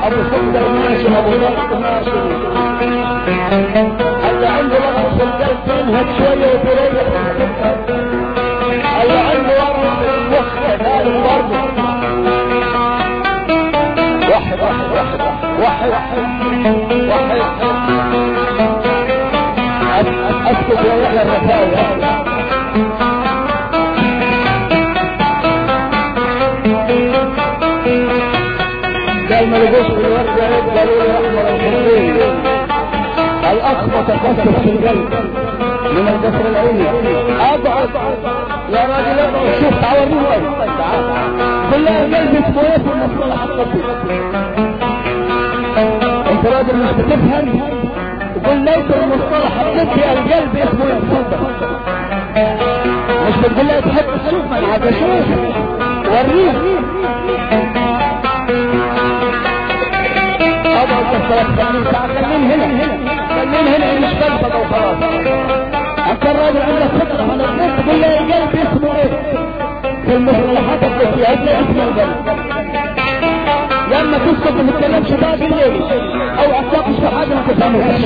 ابو سكر ماشي ابو ضغط ماشي اللي عنده ورق في القلب تنهد شويه وتريح اللي عنده ورق في المخ ثالث برضه واحد واحد واحد واحد واحد اسكت يا يحيى الرفاوي قال ما لقوش في الورد قالوا لي احمر الخطين الاخ متكسر في القلب من القصر العيني اضعف يا راجل اضعف شوف تعورني قل له القلب اسمه ايه في المصطلح الطبي انت راجل مش بتفهم قل ليس المصطلح الطبي القلب اسمه يقصد مش بتقول له تحب تشوف ما عاد اشوف وريني اضعف الثلاث خلين ساعة خلين هنا خلين هنا مش فلسفة وخلاص انت الراجل عندك فكرة عن الناس تقول له القلب اسمه ايه في المصطلحات الطبية هتلاقي اسم القلب لما تسكت ما تتكلمش بقى بالليل او اتناقش في حاجة ما تفهموش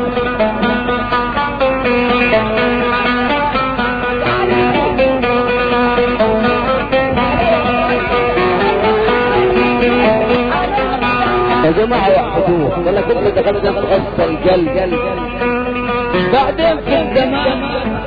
يا جماعة وحدوه ولا كنت دخلت تغسل القلب بعدين في الزمان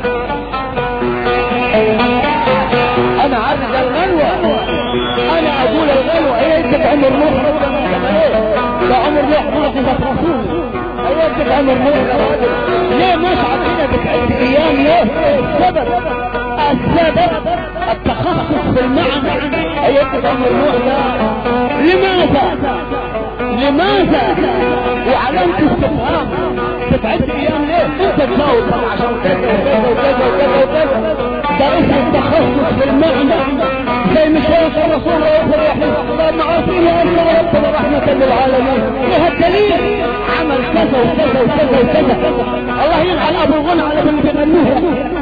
انا عارف الغلوة انا اقول الغلوة هي انت عمر نوح ده عمر نوح معجزة رسول هي انت عمر نوح ليه مش عارفين بتعد ايام ليه السبب السبب التخصص في المعنى هي انت عمر نوح لماذا لماذا وعلامة استفهام تبعد ايام ليه انت تجاوب عشان كذا وكذا وكذا وكذا درس التخصص في المعنى زي ما شايف الرسول عليه الصلاه معاصيه انت وربك رحمة للعالمين لها الدليل عمل كذا وكذا وكذا وكذا الله يلعن ابو الغنى على من بيغنوها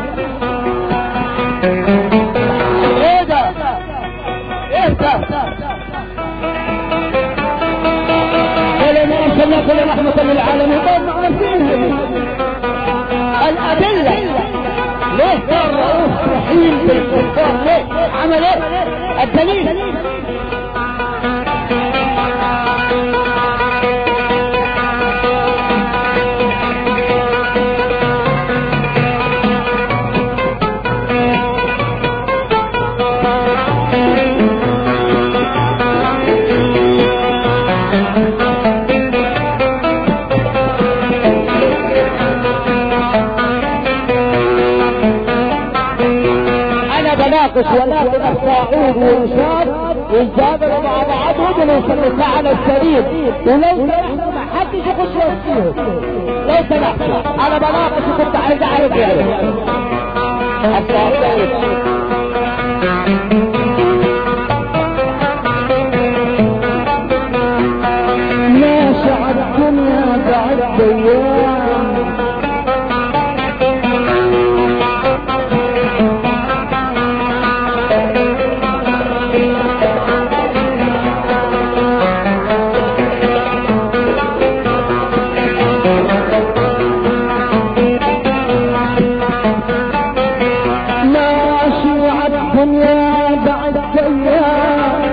ايه ده ايه ده ولما ارسلناك لرحمة للعالمين طيب عارفين الأدلة ليه كان رؤوف رحيم بالكفار ليه عمل ايه الدليل بناقش ولكن الصاعود وإنشاد يتجادلوا مع بعض وجلوا يسمى على السرير ولو سمحت ما حدش يخش وسطيهم لو سمحت انا بناقش كنت عايز اعرف يعني الصاعود ماشي على الدنيا بعد ايام ماشي على الدنيا بعد ايام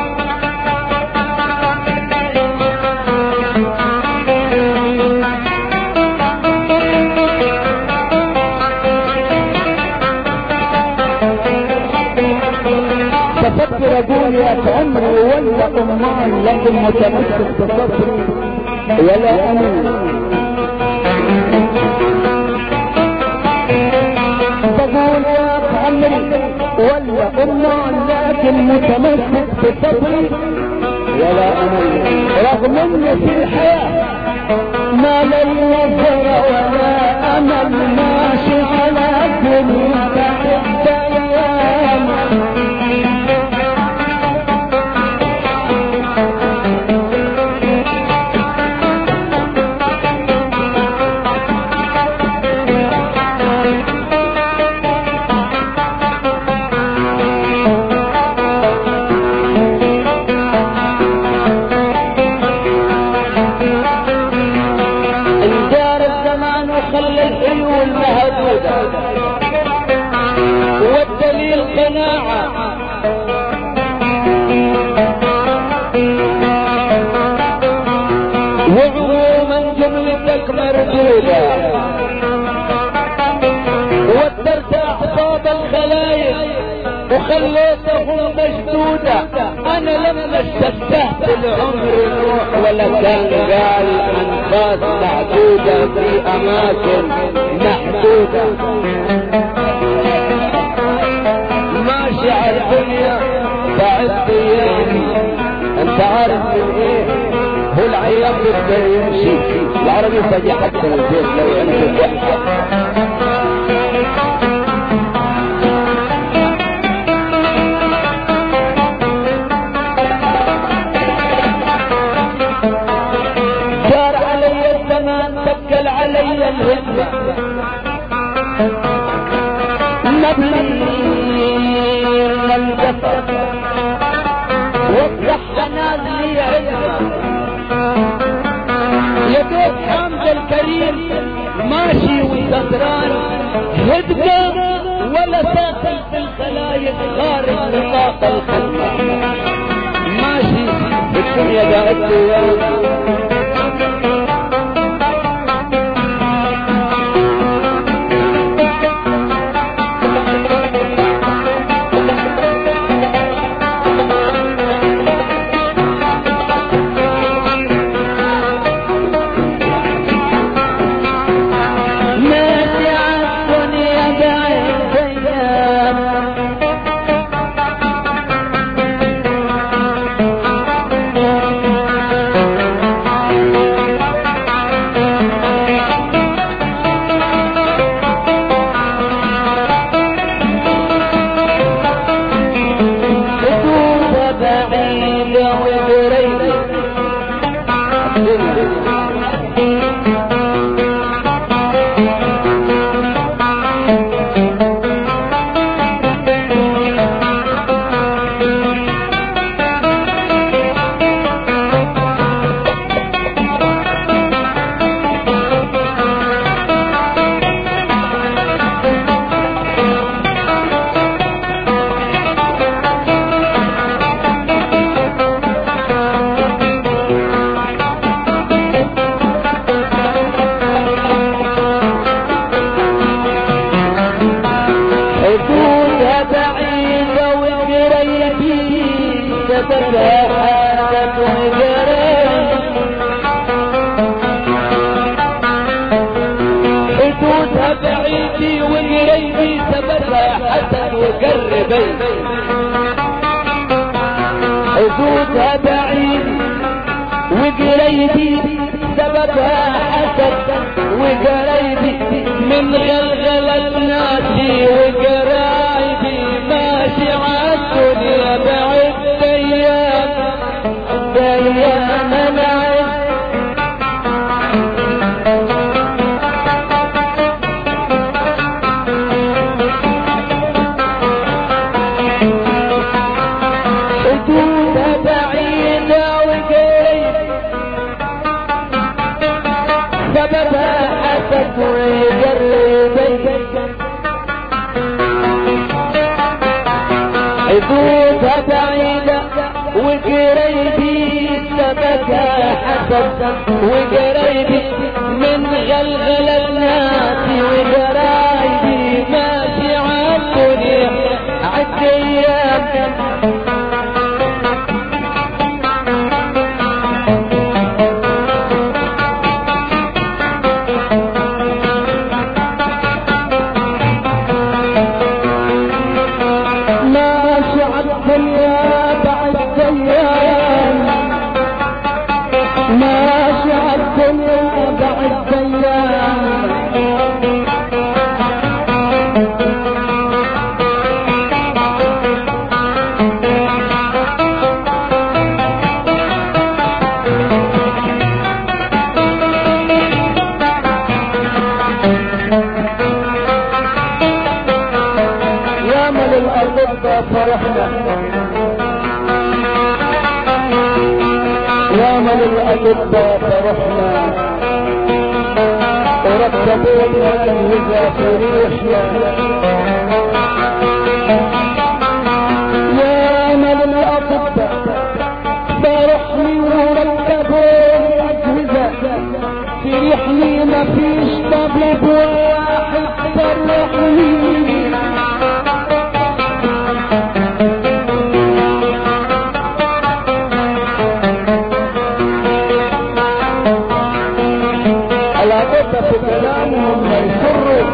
تفكر اقول يا عمري ولا امان لكن متمسك بصبري ولا امين بقول يا عمري ولا امان لكن متمسك بصبري ولا امين رغم ان في الحياه ما لن نظر ولا امل ماشي على الدنيا بعد ايام وخليتهم مشدودة انا لما اشتهت العمر روح ولا كان قال انفاس معدودة في اماكن محدودة ماشي على الدنيا بعد ايامي انت عارف من ايه هو العيام بده يمشي العربي تجي حتى البيت لو عندك جار علي الزمان تبكل علي الهمة نبلير الجسد والصحة نازلي عزمة يا دوب حمد الكريم ماشي وسكران هدقة ولا ساكن في الخلايق خارج نطاق الخدمة ماشي في الدنيا قاعد يا ماشي عالدنيا قاعد ايام حدودها بعيدة وقريبة حدودها بعيدة وقريبي سببها حاجة وقريب حدودها بعيدي وقريبي سببها حسن وقربي حدودها بعيد وقريبي سببها حسد وقريبي من غلغلة ناسي وقرايبي ماشي عالدنيا بعد ايام ايام انا حدودها بعيدة وقريب سببها حسد ويقربي حدودها بعيدة وقريبي سببها حسد وقريبي من غلغل الناس وقرايبي ماشي عالدنيا عالديام ماشي عالدنيا بعد ايام ماشي عالدنيا بعد ايام يا من الأطباء فرحنا يا من الأطباء فرحنا ورتبوا لنا الهدى فريحنا يا من الأطباء فرحني ورتبوا الأجهزة فرحني ما فيش طبيب واحد فرحني العاطفة في كلامهم ما يسروا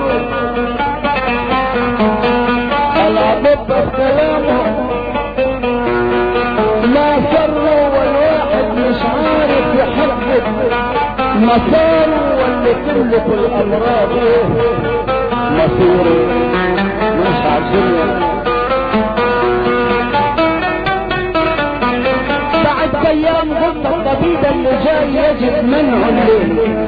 العاطفة في كلامهم ما سروا والواحد مش عارف يحدد مساره واللي تملك الامراض ايه مصيره مش عارفين بعد ايام قلت الطبيب اللي جاي يجب منع الليل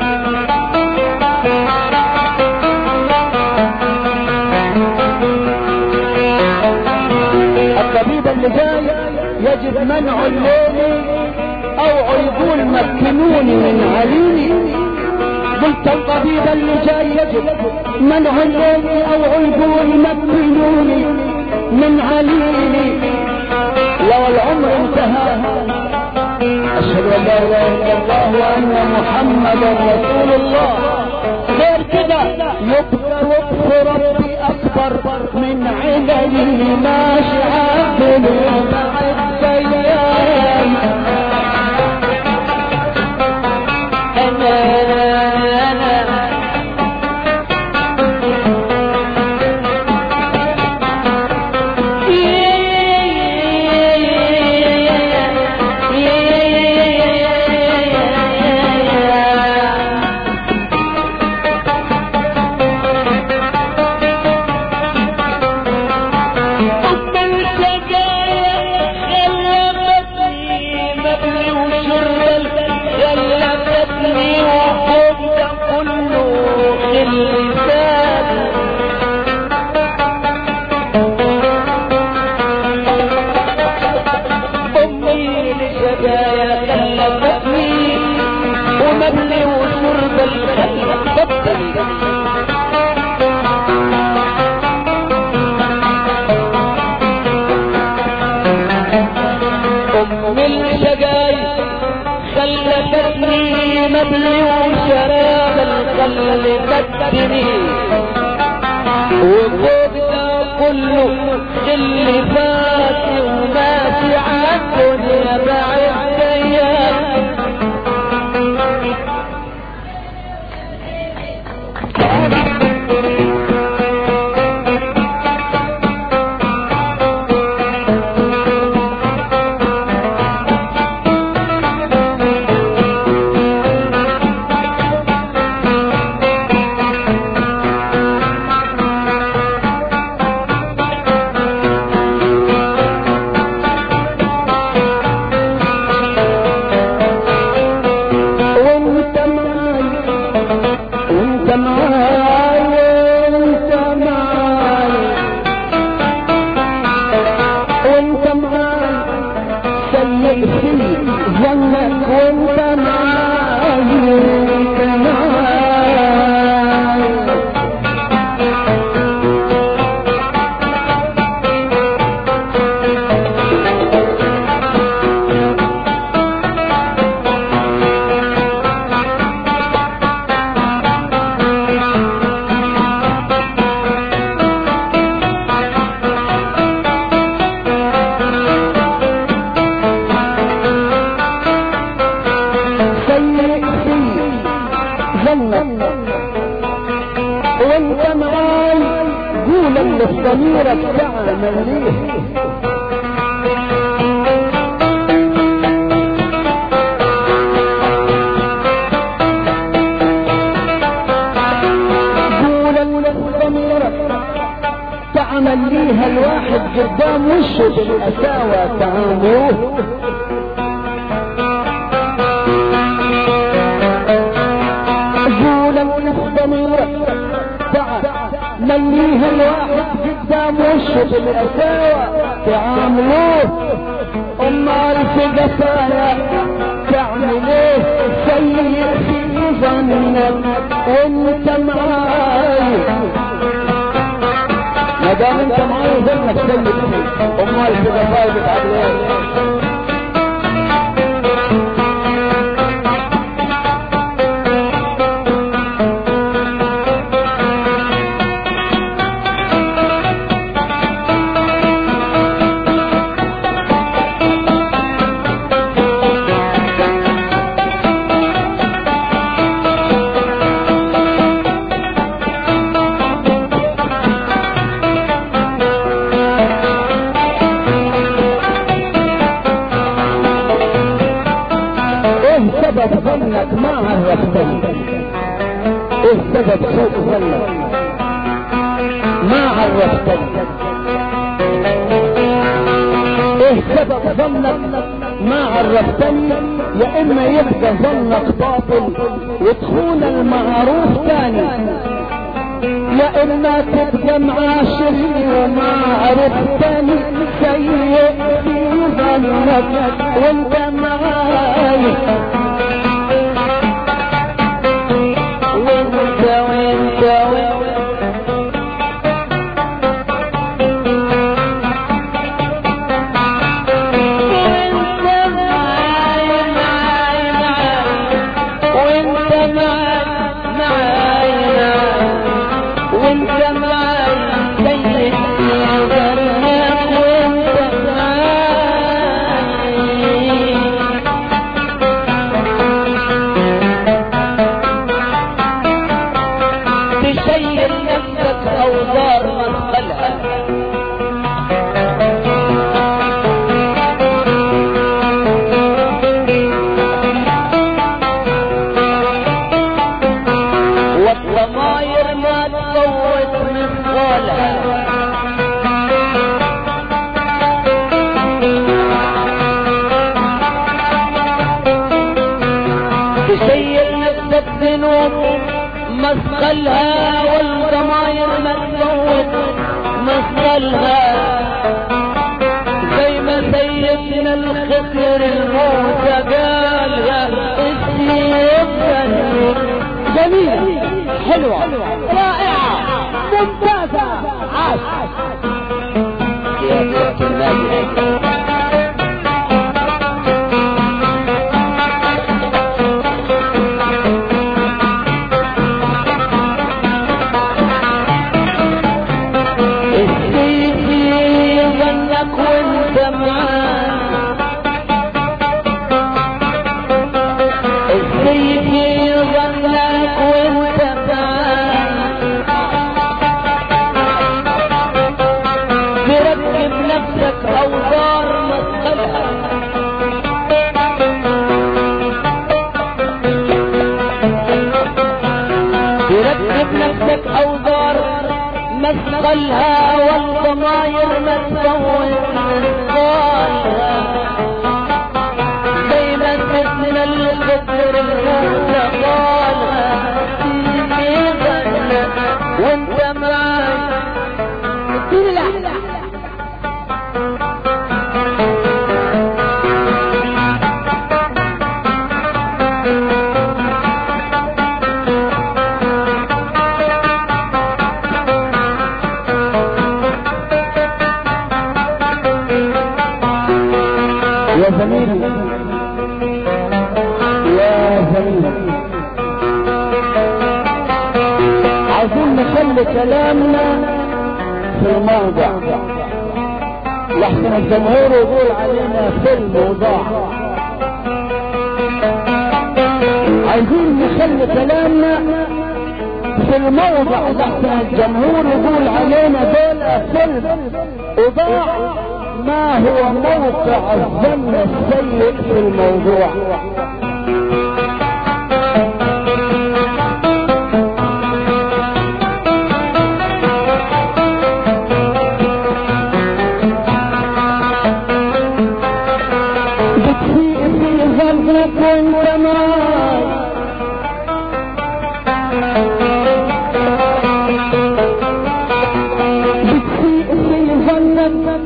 الطبيب اللي جاي يجب منع الليل او يقول مكنوني من عليلي قلت الطبيب اللي جاي يجب منع الليل او يقول مكنوني من عليلي لو العمر انتهى اشهد ان لا اله الا الله وان محمدا رسول الله غير كده يبقى وقف ربي اكبر من عللي ماشي عبد بعد ايام مبلي وشراب الخل بدني وفوق ده كله اللي فات وماشي عالدنيا بعد ايام وانت معاي وانت معاي وانت معاي وانت معاي سيء في ظنك وانت معاي وانت معاي سيء في ظنك وانت معاي قول اللي في ضميرك تعمل ليه قول اللي في ضميرك تعمل ليها الواحد قدام وشه بالقساوة تعاملوه قول اللي في ضميرك مليها الواحد قدام وشه بالقساوة تعاملوه امال في قفايا تعمل ايه سيء في ظنك وانت معاي ما دام انت معاي ظنك سيء فيه امال في قفايا بتعمل ايه ايه سبب ظنك ما عرفتني ايه سبب سوء ظنك ما عرفتني ايه سبب ظنك ما عرفتني يا اما يبقى ظنك باطل وتخون المعروف تاني يا اما تبقى معاشرني وما عرفتني سيء في ظنك وانت معاي وانت وانت وانت وانت معاي معاي معاي وانت معاي معاي معاي وانت معاي سيد ظنك وانت معاي تشيل نفسك اوزار مثقلها والضماير ما تفوت مثقالها تشيل نفسك ذنوب مثقلها والضماير ما تفوت مثقلها زي ما سيدنا الخضر الموسى قالها استيقظا جميلة حلوة رائعة ممتازة عاش يا يا الماجد السيدي ظنك وانت معاه السيدي ظنك وانت معاه تركب نفسك اوزار مثقلها تركب نفسك اوزار مثقلها والضماير ما تسوي مثقالها زي ما سيدنا القدر الموسى قالها في ظنك وانت معاي يا زميلي يا زميلي عايزين نخلي كلامنا في الموضع لحسن الجمهور يقول علينا فيلم وضاع عايزين نخلي كلامنا في الموضع لحسن الجمهور يقول علينا دول فيلم وضاع ما هو موقع الظن السيء في الموضوع بتسيء في ظنك وانت معاي بتسيء في ظنك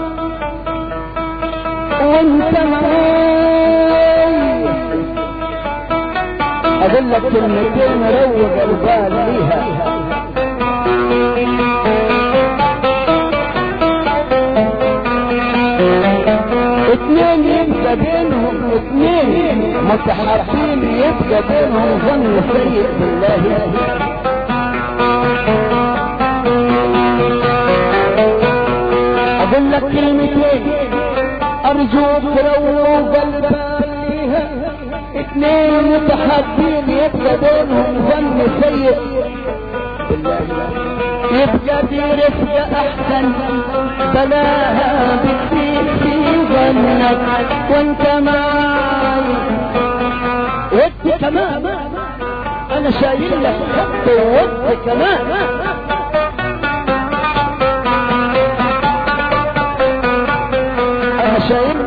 وانت معاي اقول لك كلمتين روق البال ليها اثنين يبقى بينهم اثنين متحابين يبقى بينهم ظن سيء بالله اقول لك كلمتين ارجوك روق البال ليها اثنين متحابين يبقى بينهم ظن سيء بالله يبقى في رفق احسن بلاها بكثير في ظنك وانت معاي كمان انا شايل لك حب وود كمان انا شايل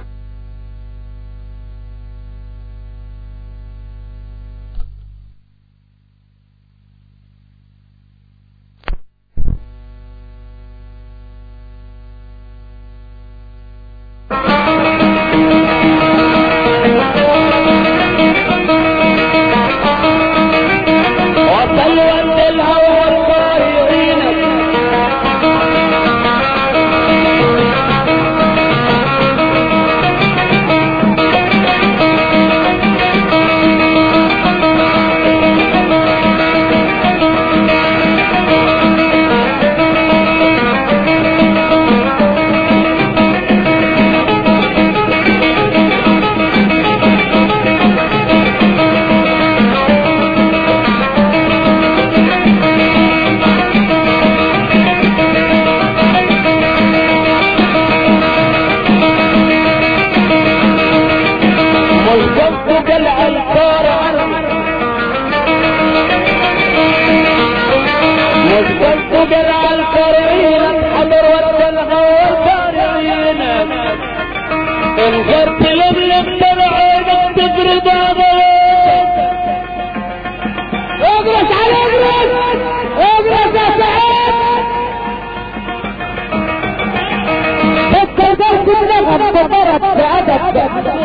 وصل ود الهوى والطايرينك والقلب قلع الكار والقلب قلع الكارعين حضر والدلع والكارعين الغرب لملم تبعينك تفرد اجرس على اجرس اجرس يا سعيد فكر بس دماغك بطرت بأدب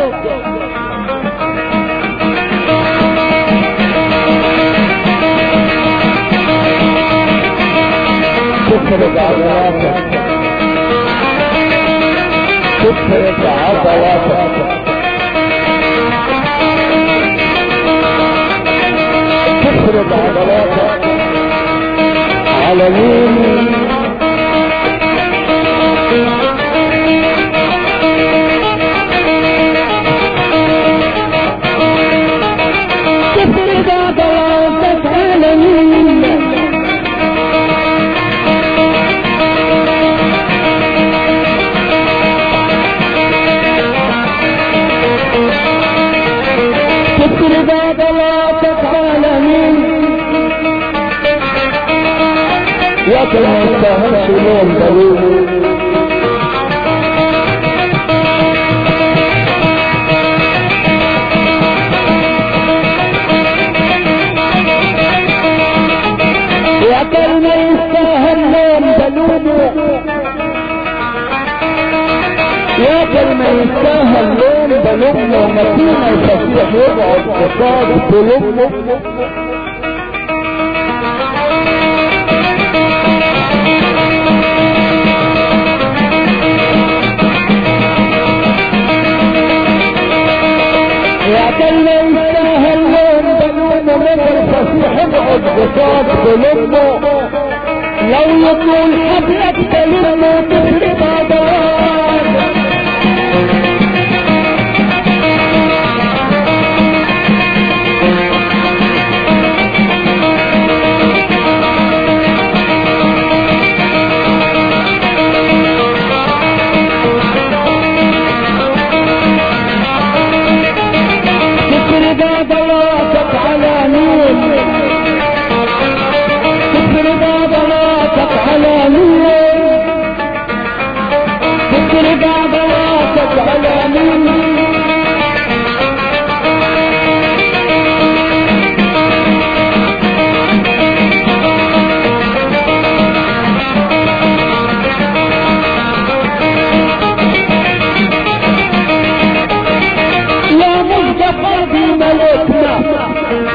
تفرد عضلاتك تفرد عضلاتك تفرد عضلاتك على مين تفرد عضلاتك على مين تفرد عضلاتك على مين يا كل ما يستاهلش لون دليل يا كل ما يستاهل لون دلوله يا كل ما يستاهل لون بلومه ومتينة يستطيع يقعد قصاد بلومه يا كل ما يستاهل لون بلومه من الفصيح يقعد قصاد بلومه لو يطول حبلك تلمه تفرد عضلات تفرد عضلاتك على مين تفرد عضلاتك على مين تفرد عضلاتك على مين يا مصطفى بملكنا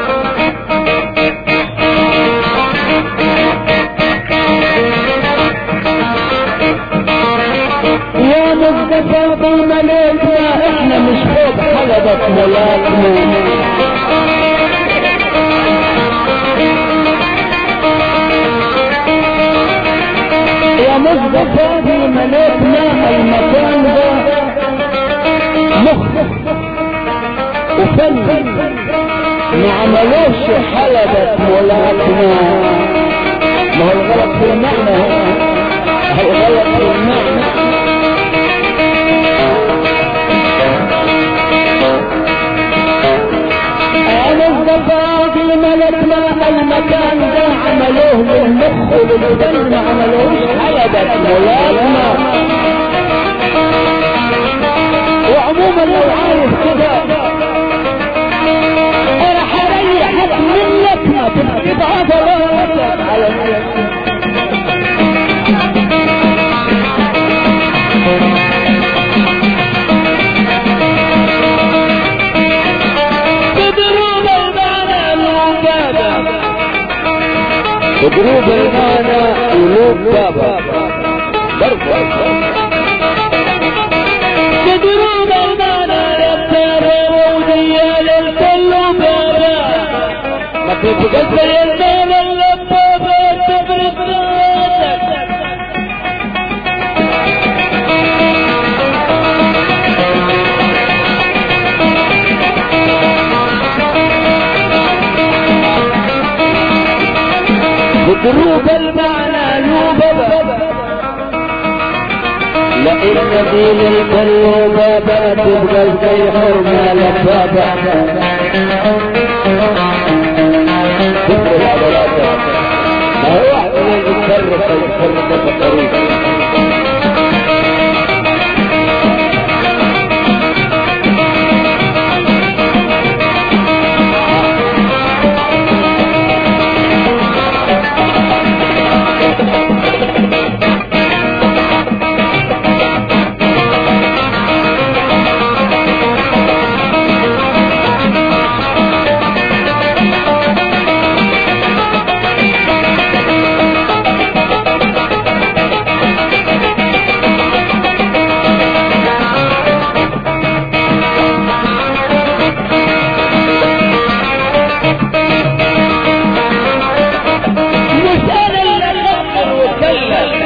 يا مصطفى بملكنا احنا مش فوق حلبة ملاكنا يا مصطفى بملكنا المكان ده مخ وفن ما عملوش حلبة ملاكمة ما هو الغلط في المعنى هنا الغلط في المعنى انا ملكنا المكان ده عملوه للمخ وللدم ما عملوهوش حلبة ملازمة وعموما لو عارف كده راح اريحك منك ما تفقد عضلاتك على تدرون المعنى المبادة تدرون المعنى المبادة تدرون المعنى يبتر وديا للكل بابا ما تتقدر يزال اللبابة تفرد ذاتك ودروب المعنى يوبب لئن نبيل الكل بابا تبقى زي حرمة لبابا كفر العضلات ما هو واحد من يتفرق يتفرق الطريق مش انا اللي افكر واتكلم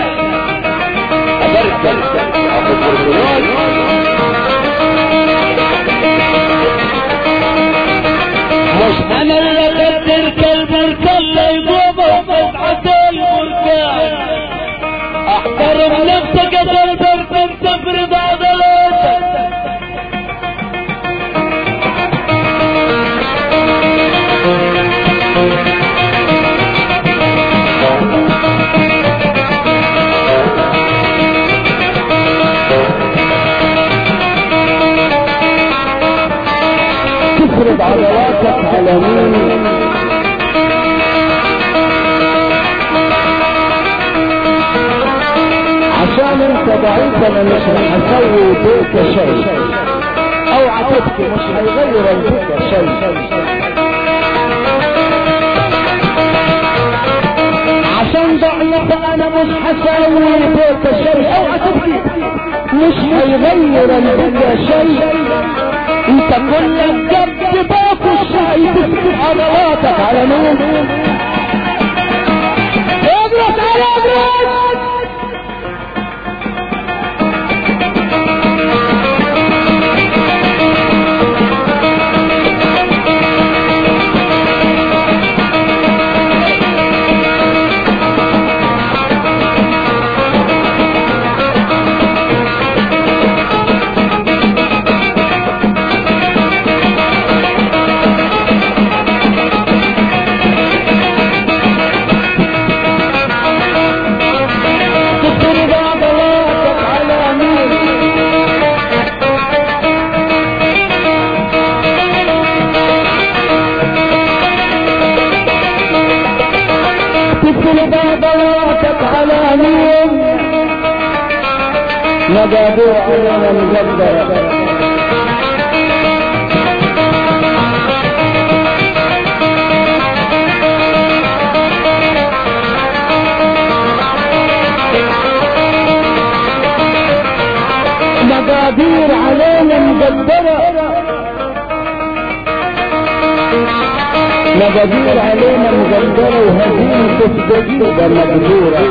ابركل اخد البرتقال مش انا اللي اقدر كلب الكل يقوم وفتحة البركان احترم نفسك يا قلبك تفرض عضلاتك تفرض عضلاتك على مين عشان انت ضعيف انا مش هسوي بيك شيء اوعى تبكي مش هيغير البيك شيء عشان ضعيف انا مش هسوي بيك شيء اوعى تبكي مش هيغير البيك شيء انت كلك جد باكو الشاي تسكت عضلاتك على مين اضغط على اضغط تفرض عضلاتك على مين تفرض عضلاتك على مين مقادير علينا مقدرة مقادير علينا مقدرة مقادير علينا مقدرة وهزيمة تفقديدة مقدورة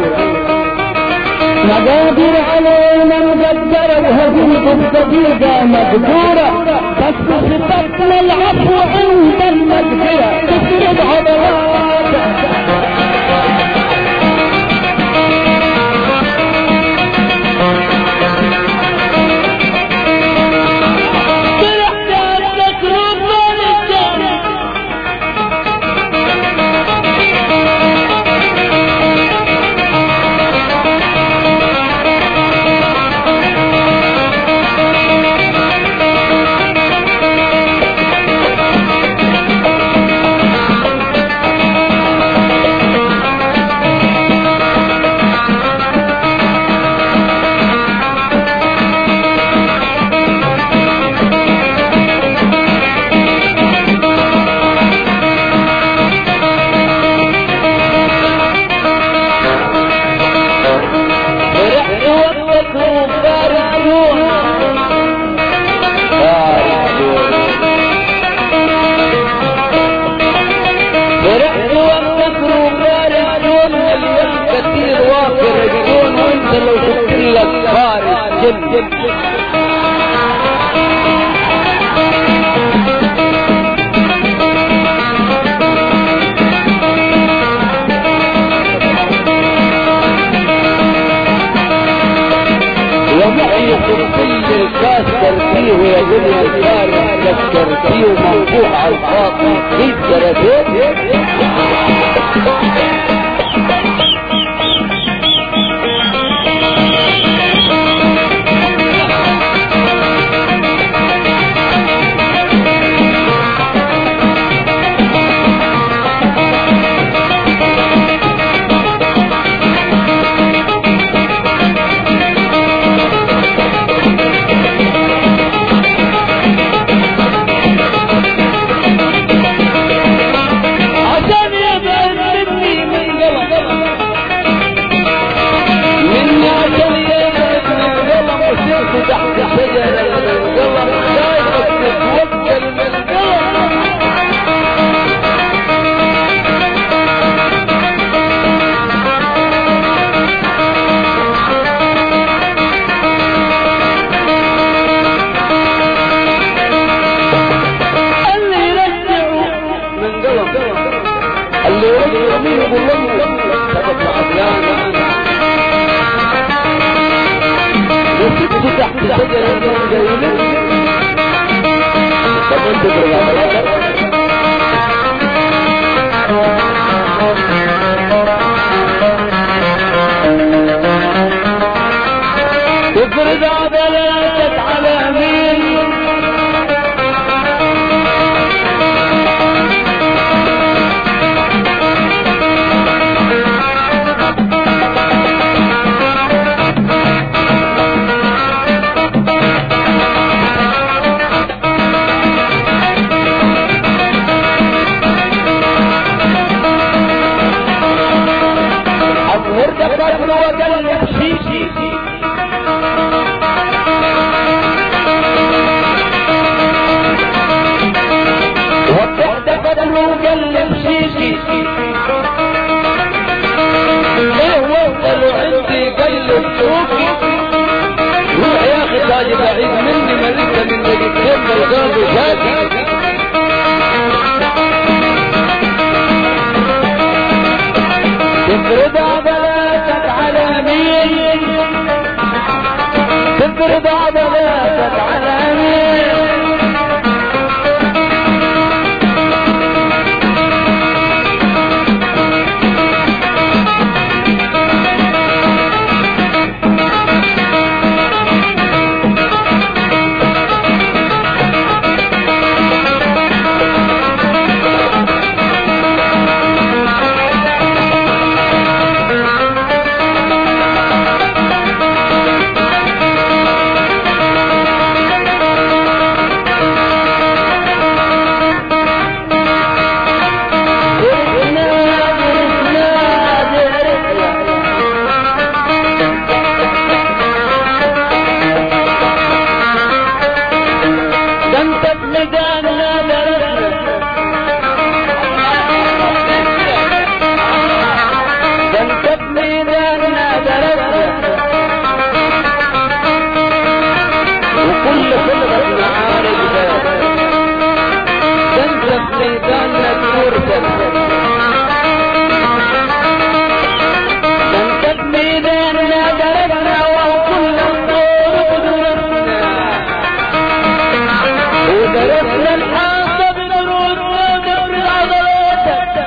مقادير علينا مقدرة وهزيمة تفقديدة مقدورة بس صفتنا العفو عند المقدرة تفرض عضلاتك فرحت عندك ربنا الجنة كفار الجن ومعي قرطي الكاسر فيه ويقول يا الثالث كسر فيه ومنفوع على الخاطر كيف جرتين عشان يبعد مني من قلب مني عشان يبعد من قلب وسرت تحت شجرة من قلب شايفك تتوكل من قلب اللي يرجعوا من قلب اللي يرجع مين يقول له سبب عدلان وسبت تحت شجرة من جيلة طب انت تقول تفرض عضلاتك على مين أظهر قبل وقلب شيشي وضحت قبل وقلب شيشي ليه وصلوا عندي قلب شوكي روح يا اخي تاجي بعيد مني ما انت من دقيقتين بالقلب شاكي تفرض عضلاتك على مين تفرض عضلاتك على مين وكل خطبة معارك تنسب ميداننا تورثك تنسب ميداننا ضربنا وكل الطور درسنا ودرسنا الحاصة بنروسنا ودرس عضلاتك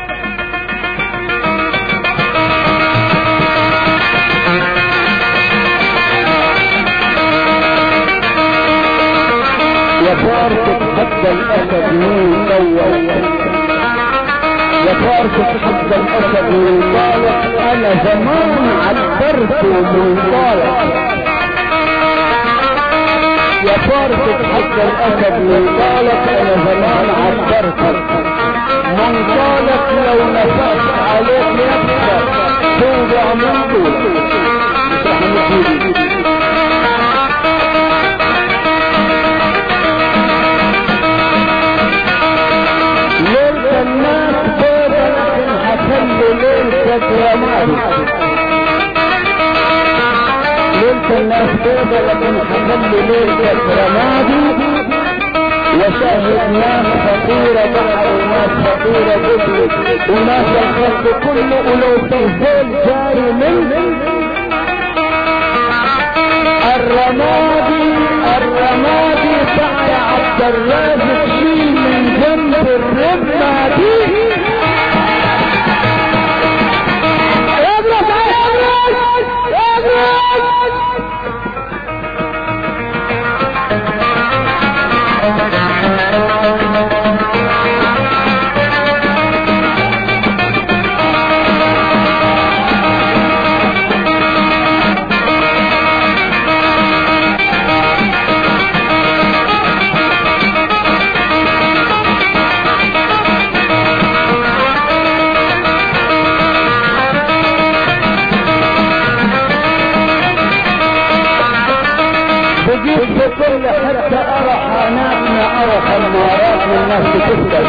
يا فارس حتى الاسد يطول يا فارس حتى الاسد يطالع انا زمان عبرت من طالع يا فارس حتى الاسد يطالع انا زمان عبرت من قالك لو نفخت عليك نفسك توضع من طولك مش رح نجيب ليلة الناس بيضة لكن هخلي ليلتك يا مالي ليلة الناس بيضة لكن هخلي ليلتك رمادي وشاهد ناس فقيرة بحر وناس فقيرة جبل وناس الخلق كله ولو في زول جاي من الرمادي الرمادي تعالى عبد الرازق شيل من جنب الرمادي ابرز ابرز ابرز بجيب في كل حتة أرى حاناتنا أرى خمارات والناس بتسأل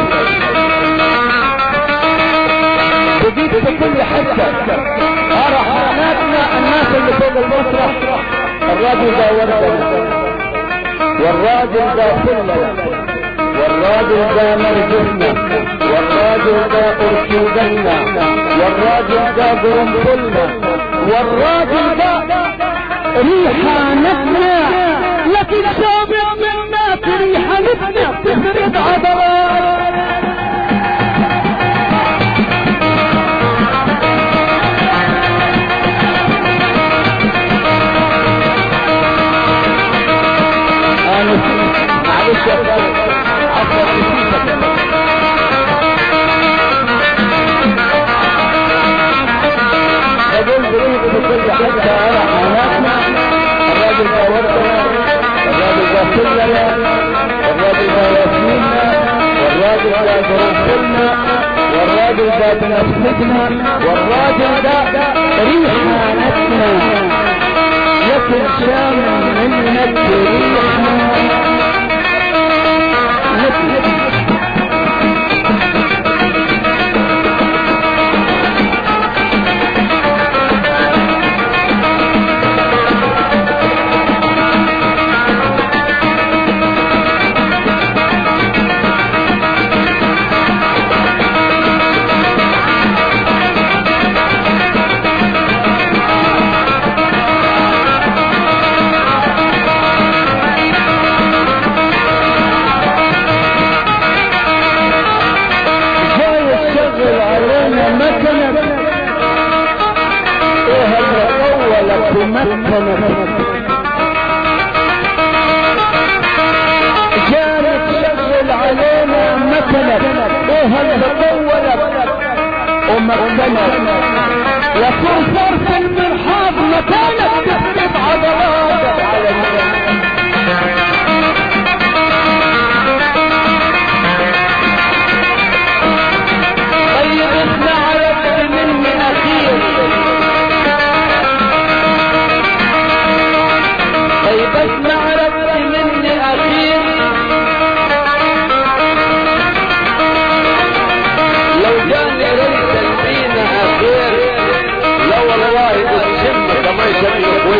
بجيب في كل حتة أرى حاناتنا الناس اللي فوق المسرح الراجل ده وردنا والراجل ده سلة والراجل ده مرجلنا والراجل ده أرشودنا والراجل ده قرنفلنا والراجل ده ريحانتنا لكن سابق منا في ريحانتنا تفرد عضلات أنا معلش يا أخوان عفوا نسيتك أقول بريد بكل حتى أرى حالاتنا الراجل ده وردنا الراجل ده سلنا الراجل ده ياسميننا والراجل ده جرنفلنا والراجل ده بنفسجنا والراجل ده ريحانتنا لكن شام منك ريحنا مثل جاي تشغل علينا مكنة ايه اللي طولك بمكنة جاي تشغل علينا مكنة ايه اللي طولك ومكنة يكون صرف المرحاض مكانك تثبت عضلاتك على المكنة طيب اسمع رد مني اخير طيب اسمع رد مني اخير لو جاني ريس الدين اخير لا والله بالشمة ما يسمي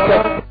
ربك